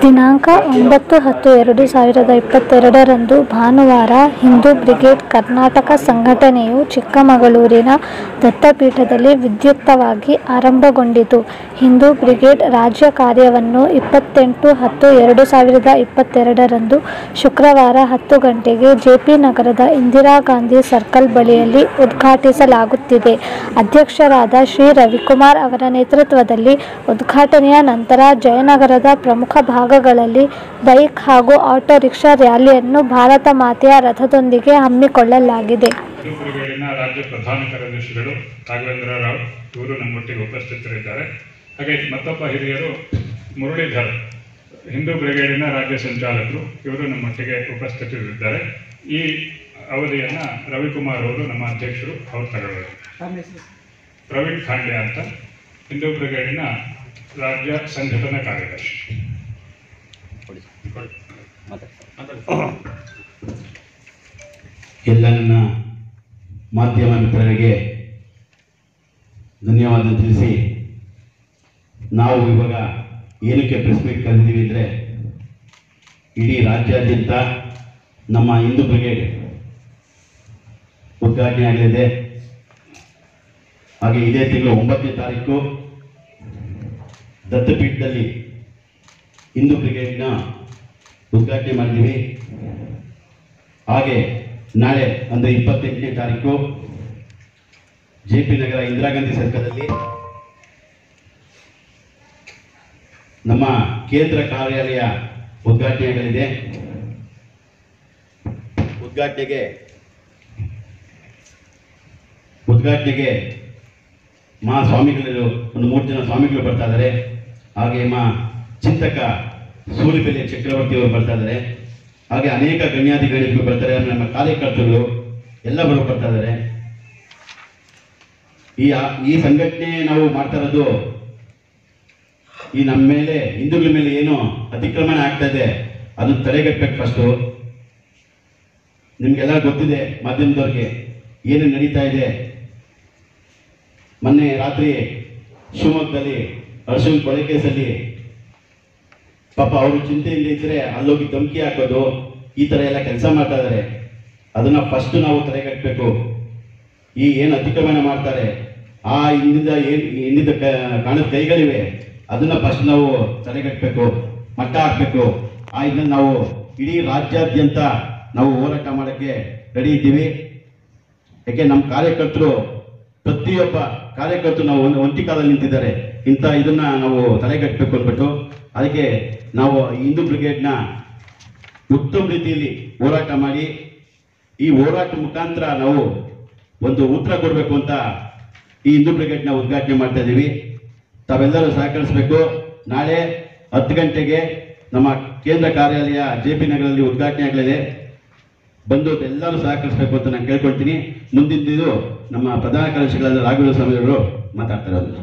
ದಿನಾಂಕ ಒಂಬತ್ತು ಹತ್ತು ಎರಡು ಸಾವಿರದ ಇಪ್ಪತ್ತೆರಡರಂದು ಭಾನುವಾರ ಹಿಂದೂ ಬ್ರಿಗೇಡ್ ಕರ್ನಾಟಕ ಸಂಘಟನೆಯು ಚಿಕ್ಕಮಗಳೂರಿನ ದತ್ತಪೀಠದಲ್ಲಿ ವಿದ್ಯುಕ್ತವಾಗಿ ಆರಂಭಗೊಂಡಿತು ಹಿಂದೂ ಬ್ರಿಗೇಡ್ ರಾಜ್ಯ ಕಾರ್ಯವನ್ನು ಇಪ್ಪತ್ತೆಂಟು ಹತ್ತು ಎರಡು ಸಾವಿರದ ಇಪ್ಪತ್ತೆರಡರಂದು ಶುಕ್ರವಾರ ಹತ್ತು ಗಂಟೆಗೆ ಜೆಪಿ ನಗರದ ಇಂದಿರಾ ಗಾಂಧಿ ಸರ್ಕಲ್ ಬಳಿಯಲ್ಲಿ ಉದ್ಘಾಟಿಸಲಾಗುತ್ತಿದೆ ಅಧ್ಯಕ್ಷರಾದ ಶ್ರೀ ರವಿಕುಮಾರ್ ಅವರ ನೇತೃತ್ವದಲ್ಲಿ ಉದ್ಘಾಟನೆಯ ನಂತರ ಜಯನಗರದ ಪ್ರಮುಖ ಭಾಗಗಳಲ್ಲಿ ಬೈಕ್ ಹಾಗೂ ಆಟೋ ರಿಕ್ಷಾ ರ್ಯಾಲಿಯನ್ನು ಭಾರತ ಮಾತೆಯ ರಥದೊಂದಿಗೆ ಹಮ್ಮಿಕೊಳ್ಳಲಾಗಿದೆ ಹಿಂದೂ ಬ್ರಿಗೇಡಿನ ರಾಜ್ಯ ಪ್ರಧಾನ ಕಾರ್ಯದರ್ಶಿಗಳು ರಾಘವೇಂದ್ರ ರಾವ್ ಇವರು ನಮ್ಮೊಟ್ಟಿಗೆ ಉಪಸ್ಥಿತರಿದ್ದಾರೆ ಹಾಗೆ ಮತ್ತೊಬ್ಬ ಹಿರಿಯರು ಮುರಳೀಧರ್ ಹಿಂದೂ ಬ್ರಿಗೇಡಿನ ರಾಜ್ಯ ಸಂಚಾಲಕರು ಇವರು ನಮ್ಮೊಟ್ಟಿಗೆ ಉಪಸ್ಥಿತರಿದ್ದಾರೆ ಈ ಅವಧಿಯನ್ನು ರವಿಕುಮಾರ್ ಅವರು ನಮ್ಮ ಅಧ್ಯಕ್ಷರು ಅವರು ತಗೊಳ್ಳೋದು ಪ್ರವೀಣ್ ಖಾಂಡ್ಯ ಅಂತ ಹಿಂದೂ ಬ್ರಿಗೇಡಿನ ರಾಜ್ಯ ಸಂಘಟನಾ ಕಾರ್ಯದರ್ಶಿ ಎಲ್ಲ ನನ್ನ ಮಾಧ್ಯಮ ಮಿತ್ರರಿಗೆ ಧನ್ಯವಾದ ತಿಳಿಸಿ ನಾವು ಇವಾಗ ಏನಕ್ಕೆ ಪ್ರೆಸ್ ಮೀಟ್ ಕರೆದಿದ್ದೀವಿ ಅಂದರೆ ಇಡೀ ರಾಜ್ಯಾದ್ಯಂತ ನಮ್ಮ ಹಿಂದೂ ಬ್ರಿಗೇಡ್ ಉದ್ಘಾಟನೆ ಆಗಲಿದೆ ಹಾಗೆ ಇದೇ ತಿಂಗಳು ಒಂಬತ್ತನೇ ತಾರೀಕು ದತ್ತಪೀಠದಲ್ಲಿ ಹಿಂದೂ ಬ್ರಿಗೇಡ್ನ ಉದ್ಘಾಟನೆ ಮಾಡಿದ್ದೀವಿ ಹಾಗೆ ನಾಳೆ ಅಂದರೆ ಇಪ್ಪತ್ತೆಂಟನೇ ತಾರೀಕು ಜೆ ಪಿ ನಗರ ಇಂದಿರಾ ಗಾಂಧಿ ಸರ್ಕಲಲ್ಲಿ ನಮ್ಮ ಕೇಂದ್ರ ಕಾರ್ಯಾಲಯ ಉದ್ಘಾಟನೆಯಾಗಲಿದೆ ಉದ್ಘಾಟನೆಗೆ ಉದ್ಘಾಟನೆಗೆ ಮಹಾ ಸ್ವಾಮಿಗಳು ಒಂದು ಮೂರು ಜನ ಸ್ವಾಮಿಗಳು ಬರ್ತಾ ಇದ್ದಾರೆ ಹಾಗೆ ಮಾ ಚಿಂತಕ ಸೂಲಿಬೆಲೆ ಚಕ್ರವರ್ತಿ ಅವರು ಬರ್ತಾ ಇದ್ದಾರೆ ಹಾಗೆ ಅನೇಕ ಗಣ್ಯಾಧಿಕಾರಿಗಳು ಬರ್ತಾರೆ ನಮ್ಮ ಕಾರ್ಯಕರ್ತರು ಎಲ್ಲರೂ ಬರ್ತಾ ಇದ್ದಾರೆ ಈ ಈ ಸಂಘಟನೆ ನಾವು ಮಾಡ್ತಾ ಇರೋದು ಈ ನಮ್ಮ ಮೇಲೆ ಹಿಂದೂಗಳ ಮೇಲೆ ಏನು ಅತಿಕ್ರಮಣ ಆಗ್ತಾ ಇದೆ ಅದನ್ನು ತಡೆಗಟ್ಟಬೇಕು ಫಸ್ಟು ನಿಮಗೆಲ್ಲ ಗೊತ್ತಿದೆ ಮಾಧ್ಯಮದವ್ರಿಗೆ ಏನು ನಡೀತಾ ಇದೆ ಮೊನ್ನೆ ರಾತ್ರಿ ಶಿವಮೊಗ್ಗದಲ್ಲಿ ಅರ್ಶನ್ ಕೊಲೆ ಕೇಸಲ್ಲಿ ಪಾಪ ಅವರು ಚಿಂತೆಯಿಂದ ಇದ್ರೆ ಅಲ್ಲೋಗಿ ಧಮಕಿ ಹಾಕೋದು ಈ ಥರ ಎಲ್ಲ ಕೆಲಸ ಮಾಡ್ತಾ ಇದ್ದಾರೆ ಅದನ್ನ ಫಸ್ಟ್ ನಾವು ತಡೆಗಟ್ಟಬೇಕು ಈ ಏನು ಅತಿಕ್ರಮಣ ಮಾಡ್ತಾರೆ ಆ ಹಿಂದಿನ ಏನು ಹಿಂದಿನ ಕ- ಕಾಣದ ಕೈಗಳಿವೆ ಅದನ್ನ ಫಸ್ಟ್ ನಾವು ತಡೆಗಟ್ಟಬೇಕು ಮಟ್ಟ ಹಾಕಬೇಕು ಆ ಇದನ್ನ ನಾವು ಇಡೀ ರಾಜ್ಯಾದ್ಯಂತ ನಾವು ಹೋರಾಟ ಮಾಡೋಕ್ಕೆ ರೆಡಿ ಇದ್ದೀವಿ ಯಾಕೆ ನಮ್ಮ ಕಾರ್ಯಕರ್ತರು ಪ್ರತಿಯೊಬ್ಬ ಕಾರ್ಯಕರ್ತರು ನಾವು ಒಂದು ಒಂಟಿ ಕಾಲದಲ್ಲಿ ನಿಂತಿದ್ದಾರೆ ಇಂಥ ಇದನ್ನ ನಾವು ತಲೆಗಟ್ಟಬೇಕು ಅಂದ್ಬಿಟ್ಟು ಅದಕ್ಕೆ ನಾವು ಈ ಹಿಂದೂ ಬ್ರಿಗೇಡ್ನ ಉತ್ತಮ ರೀತಿಯಲ್ಲಿ ಹೋರಾಟ ಮಾಡಿ ಈ ಹೋರಾಟ ಮುಖಾಂತರ ನಾವು ಒಂದು ಉತ್ತರ ಕೊಡಬೇಕು ಅಂತ ಈ ಹಿಂದೂ ಬ್ರಿಗೇಡ್ನ ಉದ್ಘಾಟನೆ ಮಾಡ್ತಾ ಇದ್ದೀವಿ ತಾವೆಲ್ಲರೂ ಸಹಕರಿಸಬೇಕು ನಾಳೆ ಹತ್ತು ಗಂಟೆಗೆ ನಮ್ಮ ಕೇಂದ್ರ ಕಾರ್ಯಾಲಯ ಜೆ ಪಿ ನಗರದಲ್ಲಿ ಉದ್ಘಾಟನೆ ಆಗಲಿದೆ ಬಂದು ಎಲ್ಲರೂ ಸಹಕರಿಸಬೇಕು ಅಂತ ನಾನು ಕೇಳ್ಕೊಳ್ತೀನಿ ಮುಂದಿನ ನಮ್ಮ ಪ್ರಧಾನ ಕಾರ್ಯದರ್ಶಿಗಳಾದ ರಾಘವೇಂದ್ರ ಸ್ವಾಮಿ ಅವರು ಮಾತಾಡ್ತಾ ಇರೋದು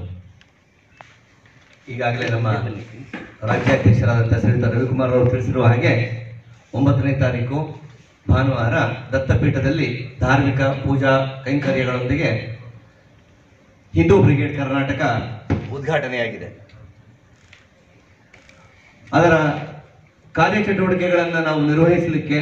ಈಗಾಗಲೇ ನಮ್ಮ ರಾಜ್ಯಾಧ್ಯಕ್ಷರಾದಂಥ ಶ್ರೀಯುತ ರವಿಕುಮಾರ್ ಅವರು ತಿಳಿಸಿರುವ ಹಾಗೆ ಒಂಬತ್ತನೇ ತಾರೀಕು ಭಾನುವಾರ ದತ್ತಪೀಠದಲ್ಲಿ ಧಾರ್ಮಿಕ ಪೂಜಾ ಕೈಂಕರ್ಯಗಳೊಂದಿಗೆ ಹಿಂದೂ ಬ್ರಿಗೇಡ್ ಕರ್ನಾಟಕ ಉದ್ಘಾಟನೆಯಾಗಿದೆ ಅದರ ಕಾರ್ಯಚಟುವಟಿಕೆಗಳನ್ನು ನಾವು ನಿರ್ವಹಿಸಲಿಕ್ಕೆ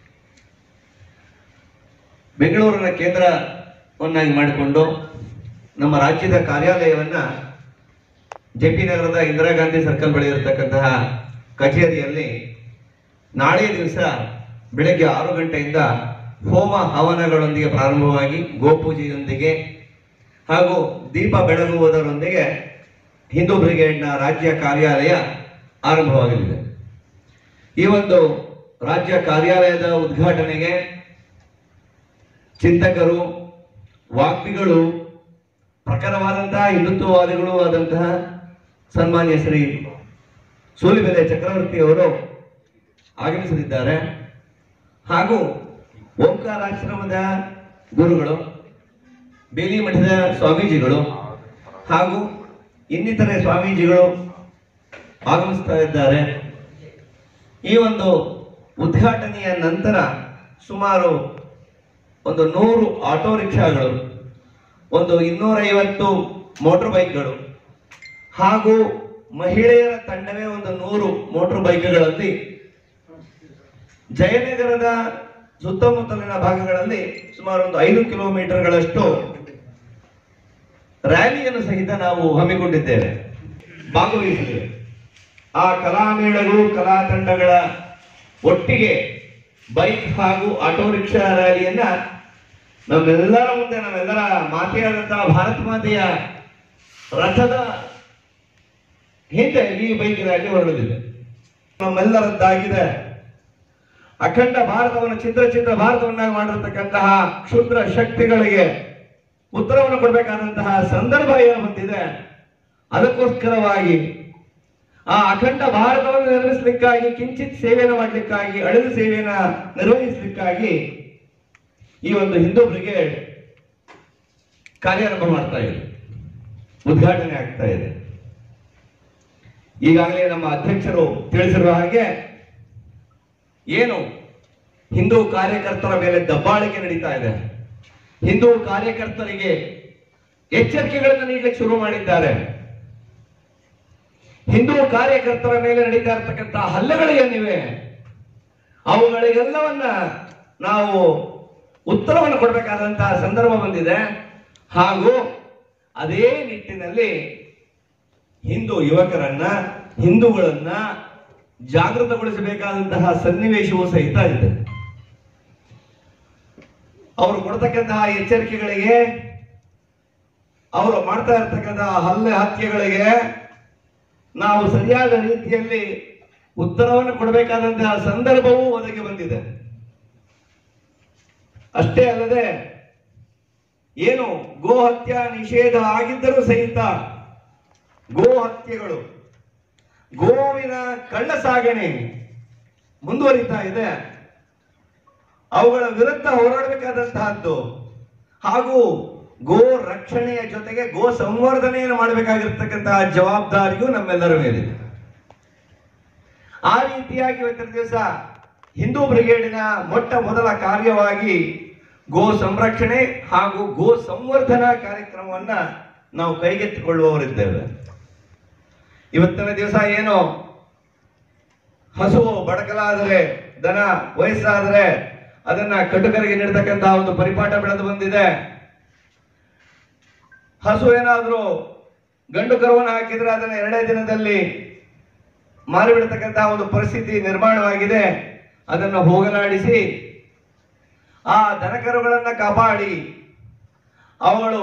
ಬೆಂಗಳೂರಿನ ಕೇಂದ್ರವನ್ನಾಗಿ ಮಾಡಿಕೊಂಡು ನಮ್ಮ ರಾಜ್ಯದ ಕಾರ್ಯಾಲಯವನ್ನು ಜೆ ಪಿ ನಗರದ ಇಂದಿರಾ ಗಾಂಧಿ ಸರ್ಕಲ್ ಬಳಿ ಇರತಕ್ಕಂತಹ ಕಚೇರಿಯಲ್ಲಿ ನಾಳೆ ದಿವಸ ಬೆಳಗ್ಗೆ ಆರು ಗಂಟೆಯಿಂದ ಹೋಮ ಹವನಗಳೊಂದಿಗೆ ಪ್ರಾರಂಭವಾಗಿ ಗೋಪೂಜೆಯೊಂದಿಗೆ ಹಾಗೂ ದೀಪ ಬೆಳಗುವುದರೊಂದಿಗೆ ಹಿಂದೂ ಬ್ರಿಗೇಡ್ನ ರಾಜ್ಯ ಕಾರ್ಯಾಲಯ ಆರಂಭವಾಗಲಿದೆ ಈ ಒಂದು ರಾಜ್ಯ ಕಾರ್ಯಾಲಯದ ಉದ್ಘಾಟನೆಗೆ ಚಿಂತಕರು ವಾಗ್ಮಿಗಳು ಪ್ರಖರವಾದಂತಹ ಹಿಂದುತ್ವವಾದಿಗಳು ಆದಂತಹ ಸನ್ಮಾನ್ಯ ಶ್ರೀ ಸೂಲಿಬೆಲೆ ಚಕ್ರವರ್ತಿ ಅವರು ಆಗಮಿಸಲಿದ್ದಾರೆ ಹಾಗೂ ಓಂಕಾರಾಶ್ರಮದ ಗುರುಗಳು ಬೇಲಿ ಮಠದ ಸ್ವಾಮೀಜಿಗಳು ಹಾಗೂ ಇನ್ನಿತರೆ ಸ್ವಾಮೀಜಿಗಳು ಆಗಮಿಸ್ತಾ ಇದ್ದಾರೆ ಈ ಒಂದು ಉದ್ಘಾಟನೆಯ ನಂತರ ಸುಮಾರು ಒಂದು ನೂರು ಆಟೋ ರಿಕ್ಷಾಗಳು ಒಂದು ಇನ್ನೂರೈವತ್ತು ಮೋಟರ್ ಬೈಕ್ಗಳು ಹಾಗೂ ಮಹಿಳೆಯರ ತಂಡವೇ ಒಂದು ನೂರು ಮೋಟರ್ ಬೈಕ್ಗಳಲ್ಲಿ ಜಯನಗರದ ಸುತ್ತಮುತ್ತಲಿನ ಭಾಗಗಳಲ್ಲಿ ಸುಮಾರು ಒಂದು ಐದು ಕಿಲೋಮೀಟರ್ಗಳಷ್ಟು ರ್ಯಾಲಿಯನ್ನು ಸಹಿತ ನಾವು ಹಮ್ಮಿಕೊಂಡಿದ್ದೇವೆ ಭಾಗವಹಿಸಿದ್ದೇವೆ ಆ ಕಲಾಮೇಳಗಳು ಕಲಾ ತಂಡಗಳ ಒಟ್ಟಿಗೆ ಬೈಕ್ ಹಾಗೂ ಆಟೋ ರಿಕ್ಷಾ ರ್ಯಾಲಿಯನ್ನ ನಮ್ಮೆಲ್ಲರ ಮುಂದೆ ನಮ್ಮೆಲ್ಲರ ಮಾತೆಯಾದಂತಹ ಭಾರತ ಮಾತೆಯ ರಥದ ಹಿಂದೆ ಈ ಬೈಕ್ ರ್ಯಾಲಿ ಹೊರಡಲಿದೆ ನಮ್ಮೆಲ್ಲರದ್ದಾಗಿದೆ ಅಖಂಡ ಭಾರತವನ್ನು ಚಿತ್ರ ಚಿತ್ರ ಭಾರತವನ್ನಾಗಿ ಮಾಡಿರ್ತಕ್ಕಂತಹ ಕ್ಷುದ್ರ ಶಕ್ತಿಗಳಿಗೆ ಉತ್ತರವನ್ನು ಕೊಡಬೇಕಾದಂತಹ ಸಂದರ್ಭ ಏನು ಬಂದಿದೆ ಅದಕ್ಕೋಸ್ಕರವಾಗಿ ಆ ಅಖಂಡ ಭಾರತವನ್ನು ನಿರ್ಮಿಸಲಿಕ್ಕಾಗಿ ಕಿಂಚಿತ್ ಸೇವೆಯನ್ನು ಮಾಡಲಿಕ್ಕಾಗಿ ಅಳಿದ ಸೇವೆಯನ್ನ ನಿರ್ವಹಿಸಲಿಕ್ಕಾಗಿ ಈ ಒಂದು ಹಿಂದೂ ಬ್ರಿಗೇಡ್ ಕಾರ್ಯಾರಂಭ ಮಾಡ್ತಾ ಇದೆ ಉದ್ಘಾಟನೆ ಆಗ್ತಾ ಇದೆ ಈಗಾಗಲೇ ನಮ್ಮ ಅಧ್ಯಕ್ಷರು ತಿಳಿಸಿರುವ ಹಾಗೆ ಏನು ಹಿಂದೂ ಕಾರ್ಯಕರ್ತರ ಮೇಲೆ ದಬ್ಬಾಳಿಕೆ ನಡೀತಾ ಇದೆ ಹಿಂದೂ ಕಾರ್ಯಕರ್ತರಿಗೆ ಎಚ್ಚರಿಕೆಗಳನ್ನು ನೀಡಲಿಕ್ಕೆ ಶುರು ಮಾಡಿದ್ದಾರೆ ಹಿಂದೂ ಕಾರ್ಯಕರ್ತರ ಮೇಲೆ ನಡೀತಾ ಇರತಕ್ಕಂತ ಹಲ್ಲೆಗಳು ಏನಿವೆ ಅವುಗಳಿಗೆಲ್ಲವನ್ನ ನಾವು ಉತ್ತರವನ್ನು ಕೊಡಬೇಕಾದಂತಹ ಸಂದರ್ಭ ಬಂದಿದೆ ಹಾಗೂ ಅದೇ ನಿಟ್ಟಿನಲ್ಲಿ ಹಿಂದೂ ಯುವಕರನ್ನ ಹಿಂದೂಗಳನ್ನ ಜಾಗೃತಗೊಳಿಸಬೇಕಾದಂತಹ ಸನ್ನಿವೇಶವೂ ಸಹಿತ ಇದೆ ಅವರು ಕೊಡ್ತಕ್ಕಂತಹ ಎಚ್ಚರಿಕೆಗಳಿಗೆ ಅವರು ಮಾಡ್ತಾ ಇರ್ತಕ್ಕಂತಹ ಹಲ್ಲೆ ಹತ್ಯೆಗಳಿಗೆ ನಾವು ಸರಿಯಾದ ರೀತಿಯಲ್ಲಿ ಉತ್ತರವನ್ನು ಕೊಡಬೇಕಾದಂತಹ ಸಂದರ್ಭವೂ ಒದಗಿ ಬಂದಿದೆ ಅಷ್ಟೇ ಅಲ್ಲದೆ ಏನು ಗೋ ಹತ್ಯಾ ನಿಷೇಧ ಆಗಿದ್ದರೂ ಸಹಿತ ಗೋ ಹತ್ಯೆಗಳು ಗೋವಿನ ಕಳ್ಳ ಸಾಗಣೆ ಮುಂದುವರಿತಾ ಇದೆ ಅವುಗಳ ವಿರುದ್ಧ ಹೋರಾಡಬೇಕಾದಂತಹದ್ದು ಹಾಗೂ ಗೋ ರಕ್ಷಣೆಯ ಜೊತೆಗೆ ಗೋ ಸಂವರ್ಧನೆಯನ್ನು ಮಾಡಬೇಕಾಗಿರ್ತಕ್ಕಂತಹ ಜವಾಬ್ದಾರಿಯೂ ನಮ್ಮೆಲ್ಲರ ಮೇಲಿದೆ ಆ ರೀತಿಯಾಗಿ ಇವತ್ತಿನ ದಿವಸ ಹಿಂದೂ ಬ್ರಿಗೇಡಿನ ಮೊಟ್ಟ ಮೊದಲ ಕಾರ್ಯವಾಗಿ ಗೋ ಸಂರಕ್ಷಣೆ ಹಾಗೂ ಗೋ ಸಂವರ್ಧನಾ ಕಾರ್ಯಕ್ರಮವನ್ನ ನಾವು ಕೈಗೆತ್ತಿಕೊಳ್ಳುವವರಿದ್ದೇವೆ ಇವತ್ತಿನ ದಿವಸ ಏನು ಹಸು ಬಡಕಲಾದರೆ ದನ ವಯಸ್ಸಾದರೆ ಅದನ್ನ ಕಟುಕರಿಗೆ ನೀಡತಕ್ಕಂತಹ ಒಂದು ಪರಿಪಾಠ ಬೆಳೆದು ಬಂದಿದೆ ಹಸು ಏನಾದ್ರೂ ಗಂಡು ಕರುವನ್ನು ಹಾಕಿದ್ರೆ ಅದನ್ನ ಎರಡೇ ದಿನದಲ್ಲಿ ಮಾರಿಬಿಡತಕ್ಕಂತಹ ಒಂದು ಪರಿಸ್ಥಿತಿ ನಿರ್ಮಾಣವಾಗಿದೆ ಅದನ್ನು ಹೋಗಲಾಡಿಸಿ ಆ ದನಕರುಗಳನ್ನ ಕಾಪಾಡಿ ಅವುಗಳು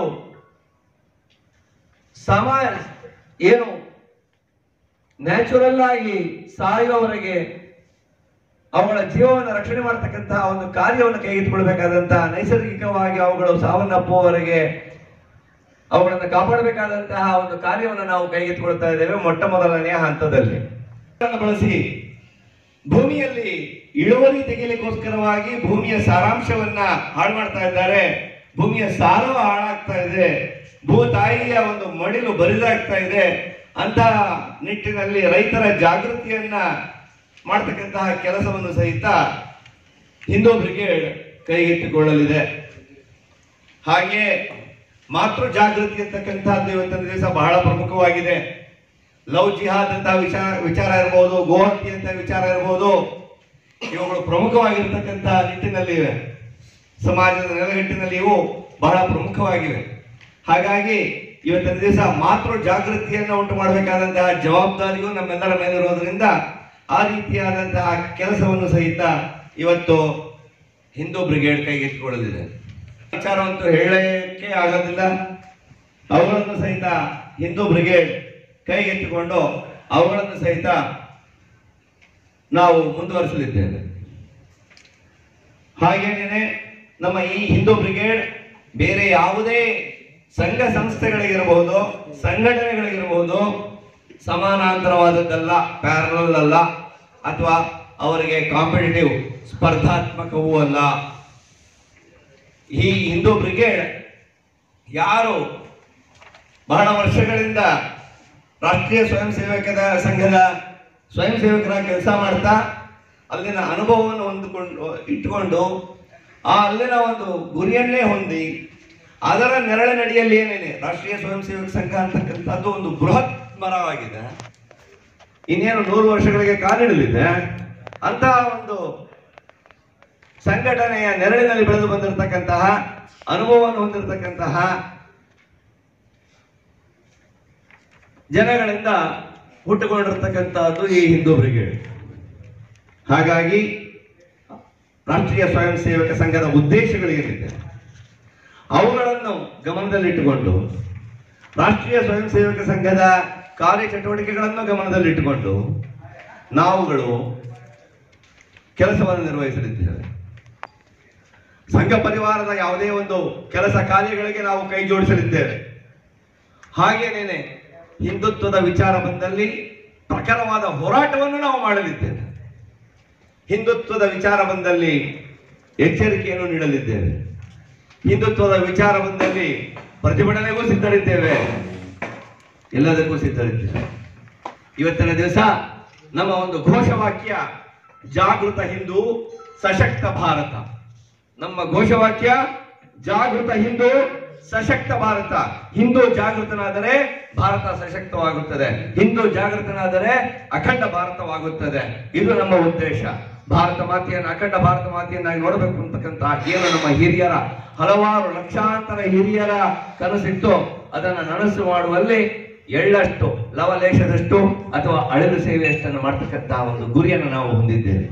ಸಮ ಏನು ನ್ಯಾಚುರಲ್ ಆಗಿ ಸಾಯುವವರೆಗೆ ಅವುಗಳ ಜೀವವನ್ನು ರಕ್ಷಣೆ ಮಾಡತಕ್ಕಂತಹ ಒಂದು ಕಾರ್ಯವನ್ನು ಕೈಗೆತ್ತಿಕೊಳ್ಬೇಕಾದಂತಹ ನೈಸರ್ಗಿಕವಾಗಿ ಅವುಗಳು ಸಾವನ್ನಪ್ಪುವವರೆಗೆ ಅವುಗಳನ್ನು ಕಾಪಾಡಬೇಕಾದಂತಹ ಒಂದು ಕಾರ್ಯವನ್ನು ನಾವು ಕೈಗೆತ್ತಿಕೊಳ್ತಾ ಇದ್ದೇವೆ ಮೊಟ್ಟ ಮೊದಲನೆಯ ಹಂತದಲ್ಲಿ ಇದನ್ನು ಬಳಸಿ ಭೂಮಿಯಲ್ಲಿ ಇಳುವರಿ ತೆಗೆಯಲಿಕ್ಕೋಸ್ಕರವಾಗಿ ಭೂಮಿಯ ಸಾರಾಂಶವನ್ನ ಹಾಳು ಮಾಡ್ತಾ ಇದ್ದಾರೆ ಭೂಮಿಯ ಸಾರವ ಹಾಳಾಗ್ತಾ ಇದೆ ಭೂತಾಯಿಯ ಒಂದು ಮಡಿಲು ಬರಿದಾಗ್ತಾ ಇದೆ ಅಂತಹ ನಿಟ್ಟಿನಲ್ಲಿ ರೈತರ ಜಾಗೃತಿಯನ್ನ ಮಾಡ್ತಕ್ಕಂತಹ ಕೆಲಸವನ್ನು ಸಹಿತ ಹಿಂದೂ ಬ್ರಿಗೇಡ್ ಕೈಗೆತ್ತಿಕೊಳ್ಳಲಿದೆ ಹಾಗೆ ಮಾತೃ ಜಾಗೃತಿ ಅಂತಕ್ಕಂಥದ್ದು ಇವತ್ತಿನ ದಿವಸ ಬಹಳ ಪ್ರಮುಖವಾಗಿದೆ ಲವ್ ಜಿಹಾದ್ ಅಂತ ವಿಚಾರ ವಿಚಾರ ಇರ್ಬೋದು ಗೋಹತ್ಯೆ ಅಂತ ವಿಚಾರ ಇರ್ಬೋದು ಇವುಗಳು ಪ್ರಮುಖವಾಗಿರ್ತಕ್ಕಂತಹ ನಿಟ್ಟಿನಲ್ಲಿವೆ ಸಮಾಜದ ನೆಲೆಗಟ್ಟಿನಲ್ಲಿ ಇವು ಬಹಳ ಪ್ರಮುಖವಾಗಿವೆ ಹಾಗಾಗಿ ಇವತ್ತಿನ ದಿವಸ ಮಾತೃ ಜಾಗೃತಿಯನ್ನು ಉಂಟು ಮಾಡಬೇಕಾದಂತಹ ಜವಾಬ್ದಾರಿಯು ನಮ್ಮೆಲ್ಲರ ಮೇಲಿರೋದ್ರಿಂದ ಆ ರೀತಿಯಾದಂತಹ ಕೆಲಸವನ್ನು ಸಹಿತ ಇವತ್ತು ಹಿಂದೂ ಬ್ರಿಗೇಡ್ ಕೈಗೆತ್ತಿಕೊಳ್ಳಲಿದೆ ವಿಚಾರವಂತೂ ಹೇಳಕ್ಕೆ ಆಗೋದಿಲ್ಲ ಅವುಗಳನ್ನು ಸಹಿತ ಹಿಂದೂ ಬ್ರಿಗೇಡ್ ಕೈಗೆತ್ತಿಕೊಂಡು ಅವುಗಳನ್ನು ಸಹಿತ ನಾವು ಮುಂದುವರಿಸಲಿದ್ದೇವೆ ಹಾಗೇನೇನೆ ನಮ್ಮ ಈ ಹಿಂದೂ ಬ್ರಿಗೇಡ್ ಬೇರೆ ಯಾವುದೇ ಸಂಘ ಸಂಸ್ಥೆಗಳಿಗಿರಬಹುದು ಸಂಘಟನೆಗಳಿಗಿರಬಹುದು ಸಮಾನಾಂತರವಾದದ್ದಲ್ಲ ಪ್ಯಾರಲಲ್ ಅಲ್ಲ ಅಥವಾ ಅವರಿಗೆ ಕಾಂಪಿಟೇಟಿವ್ ಸ್ಪರ್ಧಾತ್ಮಕವೂ ಅಲ್ಲ ಈ ಹಿಂದೂ ಬ್ರಿಗೇಡ್ ಯಾರು ಬಹಳ ವರ್ಷಗಳಿಂದ ರಾಷ್ಟ್ರೀಯ ಸ್ವಯಂ ಸೇವಕರ ಸಂಘದ ಸ್ವಯಂ ಸೇವಕರ ಕೆಲಸ ಮಾಡ್ತಾ ಅಲ್ಲಿನ ಅನುಭವವನ್ನು ಹೊಂದಿಕೊಂಡು ಇಟ್ಟುಕೊಂಡು ಆ ಅಲ್ಲಿನ ಒಂದು ಗುರಿಯನ್ನೇ ಹೊಂದಿ ಅದರ ನೆರಳಿನಡಿಯಲ್ಲಿ ಏನೇನೆ ರಾಷ್ಟ್ರೀಯ ಸ್ವಯಂ ಸೇವಕ ಸಂಘ ಅಂತಕ್ಕಂಥದ್ದು ಒಂದು ಬೃಹತ್ ಮರವಾಗಿದೆ ಇನ್ನೇನು ನೂರು ವರ್ಷಗಳಿಗೆ ಕಾಲಿಡಲಿದೆ ಅಂತಹ ಒಂದು ಸಂಘಟನೆಯ ನೆರಳಿನಲ್ಲಿ ಬೆಳೆದು ಬಂದಿರತಕ್ಕಂತಹ ಅನುಭವವನ್ನು ಹೊಂದಿರತಕ್ಕಂತಹ ಜನಗಳಿಂದ ಹುಟ್ಟುಕೊಂಡಿರ್ತಕ್ಕಂತಹದ್ದು ಈ ಹಿಂದೂ ಬ್ರಿಗೇಡ್ ಹಾಗಾಗಿ ರಾಷ್ಟ್ರೀಯ ಸ್ವಯಂ ಸೇವಕ ಸಂಘದ ಉದ್ದೇಶಗಳು ಏನಿದೆ ಅವುಗಳನ್ನು ಗಮನದಲ್ಲಿಟ್ಟುಕೊಂಡು ರಾಷ್ಟ್ರೀಯ ಸ್ವಯಂ ಸೇವಕ ಸಂಘದ ಕಾರ್ಯಚಟುವಟಿಕೆಗಳನ್ನು ಗಮನದಲ್ಲಿಟ್ಟುಕೊಂಡು ನಾವುಗಳು ಕೆಲಸವನ್ನು ನಿರ್ವಹಿಸಲಿದ್ದೇವೆ ಸಂಘ ಪರಿವಾರದ ಯಾವುದೇ ಒಂದು ಕೆಲಸ ಕಾರ್ಯಗಳಿಗೆ ನಾವು ಕೈ ಜೋಡಿಸಲಿದ್ದೇವೆ ಹಾಗೇನೇನೆ ಹಿಂದುತ್ವದ ವಿಚಾರ ಬಂದಲ್ಲಿ ಪ್ರಖರವಾದ ಹೋರಾಟವನ್ನು ನಾವು ಮಾಡಲಿದ್ದೇವೆ ಹಿಂದುತ್ವದ ವಿಚಾರ ಬಂದಲ್ಲಿ ಎಚ್ಚರಿಕೆಯನ್ನು ನೀಡಲಿದ್ದೇವೆ ಹಿಂದುತ್ವದ ವಿಚಾರ ಬಂದಲ್ಲಿ ಪ್ರತಿಭಟನೆಗೂ ಸಿದ್ಧರಿದ್ದೇವೆ ಎಲ್ಲದಕ್ಕೂ ಸಿದ್ಧರಿದ್ದೇವೆ ಇವತ್ತಿನ ದಿವಸ ನಮ್ಮ ಒಂದು ಘೋಷವಾಕ್ಯ ಜಾಗೃತ ಹಿಂದೂ ಸಶಕ್ತ ಭಾರತ ನಮ್ಮ ಘೋಷವಾಕ್ಯ ಜಾಗೃತ ಹಿಂದೂ ಸಶಕ್ತ ಭಾರತ ಹಿಂದೂ ಜಾಗೃತನಾದರೆ ಭಾರತ ಸಶಕ್ತವಾಗುತ್ತದೆ ಹಿಂದೂ ಜಾಗೃತನಾದರೆ ಅಖಂಡ ಭಾರತವಾಗುತ್ತದೆ ಇದು ನಮ್ಮ ಉದ್ದೇಶ ಭಾರತ ಮಾತೆಯನ್ನು ಅಖಂಡ ಭಾರತ ಮಾತೆಯನ್ನಾಗಿ ನೋಡಬೇಕು ಅಂತಕ್ಕಂಥ ಏನು ನಮ್ಮ ಹಿರಿಯರ ಹಲವಾರು ಲಕ್ಷಾಂತರ ಹಿರಿಯರ ಕನಸಿತ್ತು ಅದನ್ನು ನನಸು ಮಾಡುವಲ್ಲಿ ಎಳ್ಳಷ್ಟು ಲವಲೇಶದಷ್ಟು ಅಥವಾ ಅಳಿಲು ಸೇವೆಯಷ್ಟನ್ನು ಮಾಡ್ತಕ್ಕಂಥ ಒಂದು ಗುರಿಯನ್ನು ನಾವು ಹೊಂದಿದ್ದೇವೆ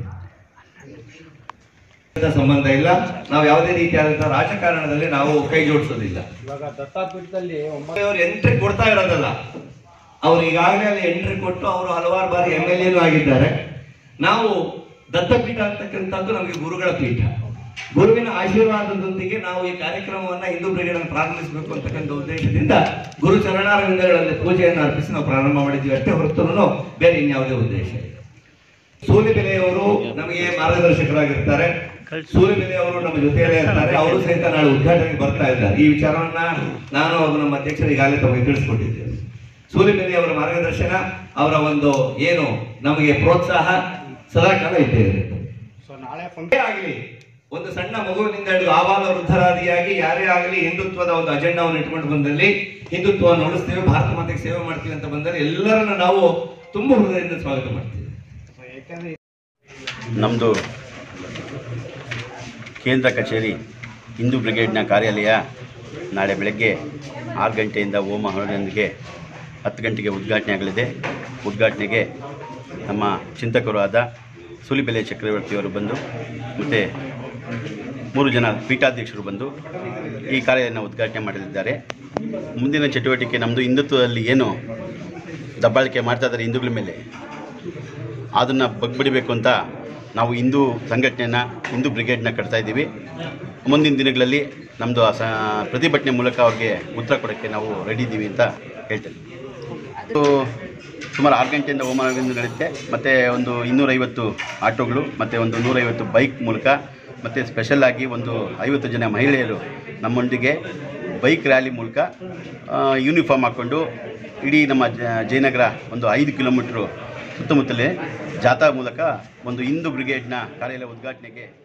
ಸಂಬಂಧ ಇಲ್ಲ ನಾವು ಯಾವುದೇ ರೀತಿಯಾದಂತಹ ರಾಜಕಾರಣದಲ್ಲಿ ನಾವು ಕೈ ಜೋಡಿಸೋದಿಲ್ಲ ಇವಾಗ ದತ್ತಾಪೀಠದಲ್ಲಿ ಒಂಬತ್ತು ಅವರು ಎಂಟ್ರಿ ಕೊಡ್ತಾ ಇರೋದಲ್ಲ ಅವ್ರು ಈಗಾಗಲೇ ಅಲ್ಲಿ ಎಂಟ್ರಿ ಕೊಟ್ಟು ಅವರು ಹಲವಾರು ಬಾರಿ ಎಮ್ ಎಲ್ ಎನೂ ಆಗಿದ್ದಾರೆ ನಾವು ದತ್ತಪೀಠ ಅಂತಕ್ಕಂಥದ್ದು ನಮಗೆ ಗುರುಗಳ ಪೀಠ ಗುರುವಿನ ಆಶೀರ್ವಾದದೊಂದಿಗೆ ನಾವು ಈ ಕಾರ್ಯಕ್ರಮವನ್ನ ಹಿಂದೂ ಬ್ರಿಗೇಡ್ ಅನ್ನು ಪ್ರಾರಂಭಿಸಬೇಕು ಅಂತಕ್ಕಂಥ ಉದ್ದೇಶದಿಂದ ಗುರು ಚರಣಾರವಿಂದಗಳಲ್ಲಿ ಪೂಜೆಯನ್ನು ಅರ್ಪಿಸಿ ನಾವು ಪ್ರಾರಂಭ ಮಾಡಿದ್ದೀವಿ ಅಷ್ಟೇ ಹೊರತು ಬೇರೆ ಇನ್ಯಾವುದೇ ಉದ್ದೇಶ ಇಲ್ಲ ಸೂಲಿಬೆಲೆಯವರು ನಮಗೆ ಮಾರ್ಗದರ್ಶಕರಾಗಿರ್ತಾರೆ ಸೂಲಿಬೆಲೆಯವರು ನಮ್ಮ ಜೊತೆಯಲ್ಲೇ ಇರ್ತಾರೆ ಅವರು ಸಹಿತ ನಾಳೆ ಉದ್ಘಾಟನೆಗೆ ಬರ್ತಾ ಇದ್ದಾರೆ ಈ ವಿಚಾರವನ್ನ ನಾನು ಹಾಗೂ ನಮ್ಮ ಅಧ್ಯಕ್ಷರು ಈಗಾಗಲೇ ತಮಗೆ ತಿಳಿಸ್ಕೊಟ್ಟಿದ್ದೇವೆ ಸೂಲಿಬೆಲೆಯವರ ಮಾರ್ಗದರ್ಶನ ಅವರ ಒಂದು ಏನು ನಮಗೆ ಪ್ರೋತ್ಸಾಹ ಸದಾಕಾಲ ಇದ್ದೇ ಇರುತ್ತೆ ಸೊ ನಾಳೆ ಫಂಕ್ಷನ್ ಯಾರೇ ಆಗಲಿ ಒಂದು ಸಣ್ಣ ಮಗುವಿನಿಂದ ಹಿಡಿದು ಆಬಾಲ ವೃದ್ಧರಾದಿಯಾಗಿ ಯಾರೇ ಆಗಲಿ ಹಿಂದುತ್ವದ ಒಂದು ಅಜೆಂಡಾವನ್ನು ಇಟ್ಕೊಂಡು ಬಂದಲ್ಲಿ ಹಿಂದುತ್ವವನ್ನು ಉಳಿಸ್ತೇವೆ ಭಾರತ ಮಾತೆಗೆ ಸೇವೆ ಮಾಡ್ತೀವಿ ಅಂತ ಬಂದರೆ ಎಲ್ಲರನ್ನ ನಾವು ತುಂಬ ಹೃದಯದಿಂದ ಸ್ವಾಗತ ಮಾಡ್ತೀವಿ ಯಾಕಂದ್ರೆ ನಮ್ಮದು ಕೇಂದ್ರ ಕಚೇರಿ ಹಿಂದೂ ಬ್ರಿಗೇಡ್ನ ಕಾರ್ಯಾಲಯ ನಾಳೆ ಬೆಳಗ್ಗೆ ಆರು ಗಂಟೆಯಿಂದ ಹೋಮ ಹವನದೊಂದಿಗೆ ಹತ್ತು ಗಂಟೆಗೆ ಉದ್ಘಾಟನೆ ಆಗಲಿದೆ ಉದ್ಘಾಟನೆಗೆ ನಮ್ಮ ಚಿಂತಕರು ಆದ ಸುಲಿಬೆಲೆ ಚಕ್ರವರ್ತಿಯವರು ಬಂದು ಮತ್ತು ಮೂರು ಜನ ಪೀಠಾಧ್ಯಕ್ಷರು ಬಂದು ಈ ಕಾರ್ಯವನ್ನು ಉದ್ಘಾಟನೆ ಮಾಡಲಿದ್ದಾರೆ ಮುಂದಿನ ಚಟುವಟಿಕೆ ನಮ್ಮದು ಹಿಂದುತ್ವದಲ್ಲಿ ಏನು ದಬ್ಬಾಳಿಕೆ ಮಾಡ್ತಾ ಇದ್ದಾರೆ ಹಿಂದೂಗಳ ಮೇಲೆ ಅದನ್ನು ಬಗ್ಬಿಡಬೇಕು ಅಂತ ನಾವು ಹಿಂದೂ ಸಂಘಟನೆನ ಹಿಂದೂ ಬ್ರಿಗೇಡ್ನ ಕಟ್ತಾ ಇದ್ದೀವಿ ಮುಂದಿನ ದಿನಗಳಲ್ಲಿ ನಮ್ಮದು ಆ ಸ ಪ್ರತಿಭಟನೆ ಮೂಲಕ ಅವ್ರಿಗೆ ಉತ್ತರ ಕೊಡೋಕ್ಕೆ ನಾವು ರೆಡಿ ಇದ್ದೀವಿ ಅಂತ ಹೇಳ್ತೇನೆ ಅದು ಸುಮಾರು ಆರು ಗಂಟೆಯಿಂದ ಹೋಮವಿಂದ ನಡೆಯುತ್ತೆ ಮತ್ತು ಒಂದು ಇನ್ನೂರೈವತ್ತು ಆಟೋಗಳು ಮತ್ತು ಒಂದು ನೂರೈವತ್ತು ಬೈಕ್ ಮೂಲಕ ಮತ್ತು ಸ್ಪೆಷಲ್ಲಾಗಿ ಒಂದು ಐವತ್ತು ಜನ ಮಹಿಳೆಯರು ನಮ್ಮೊಂದಿಗೆ ಬೈಕ್ ರ್ಯಾಲಿ ಮೂಲಕ ಯೂನಿಫಾರ್ಮ್ ಹಾಕ್ಕೊಂಡು ಇಡೀ ನಮ್ಮ ಜ ಜಯನಗರ ಒಂದು ಐದು ಕಿಲೋಮೀಟ್ರು ಸುತ್ತಮುತ್ತಲೇ ಜಾಥಾ ಮೂಲಕ ಒಂದು ಹಿಂದೂ ಬ್ರಿಗೇಡ್ನ ಕಾರ್ಯಾಲಯ ಉದ್ಘಾಟನೆಗೆ